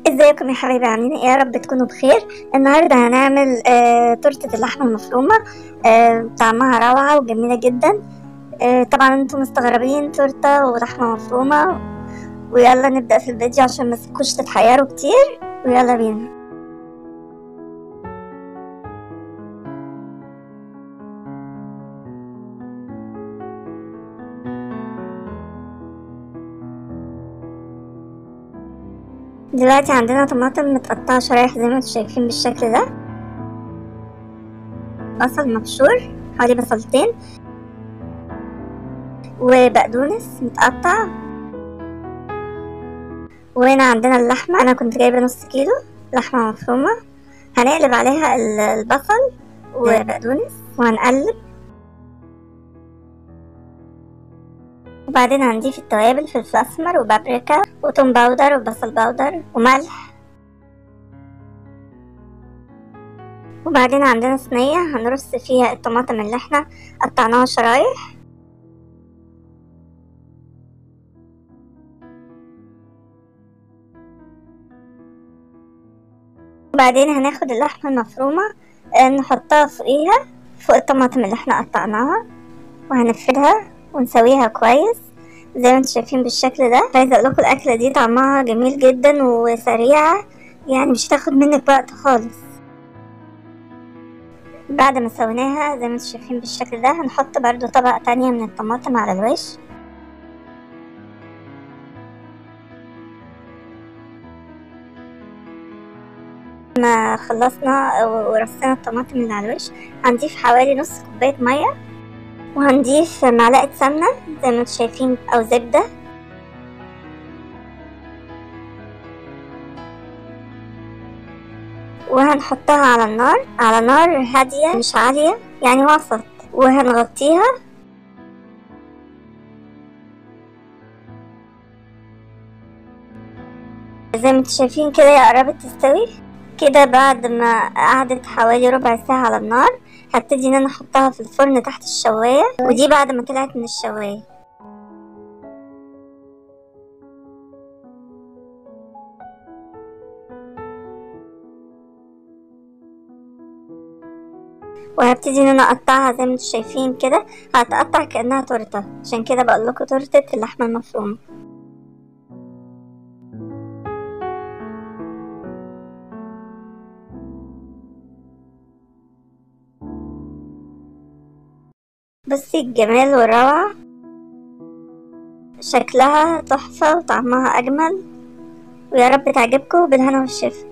ازيكم يا حبايبي عاملين ايه يا رب تكونوا بخير النهارده هنعمل آه تورته اللحمه المفرومه آه طعمها روعه وجميله جدا آه طبعا انتم مستغربين تورته ولحمه مفرومه ويلا نبدا في الفيديو عشان ما تسيبكوش تتحيروا كتير ويلا بينا دلوقتي عندنا طماطم متقطعة شرايح زي ما انتم شايفين بالشكل ده بصل مبشور حوالي بصلتين وبقدونس متقطع وهنا عندنا اللحمة أنا كنت جايبة نص كيلو لحمة مفرومة هنقلب عليها البصل وبقدونس وهنقلب وبعدين هنضيف التوابل فلفل اسمر وبابريكا وتوم باودر وبصل باودر وملح وبعدين عندنا صينية هنرص فيها الطماطم اللي احنا قطعناها شرايح وبعدين هناخد اللحمة المفرومة نحطها فوقيها فوق الطماطم اللي احنا قطعناها وهنفردها ونسويها كويس زي ما انتم شايفين بالشكل ده عايزه اقول لكم الاكله دي طعمها جميل جدا وسريعه يعني مش هتاخد منك وقت خالص بعد ما سويناها زي ما انتم شايفين بالشكل ده هنحط برضو طبقه تانية من الطماطم على الوش ما خلصنا ورصينا الطماطم اللي على الوش هنضيف حوالي نص كوبايه ميه وهنضيف معلقة سمنة زي ما انتم شايفين أو زبدة وهنحطها على النار على نار هادية مش عالية يعني وسط وهنغطيها زي ما انتم شايفين كده هي قربت تستوي كده بعد ما قعدت حوالي ربع ساعة على النار هبتدي ان انا احطها في الفرن تحت الشواية ودي بعد ما طلعت من الشواية وهبتدي ان انا اقطعها زي ما انتم شايفين كده هتقطع كانها تورته عشان كده بقول لكم تورته اللحمه المفرومه بصي الجمال والروعة شكلها تحفة وطعمها أجمل ويا رب تعجبكم بالهنا والشفا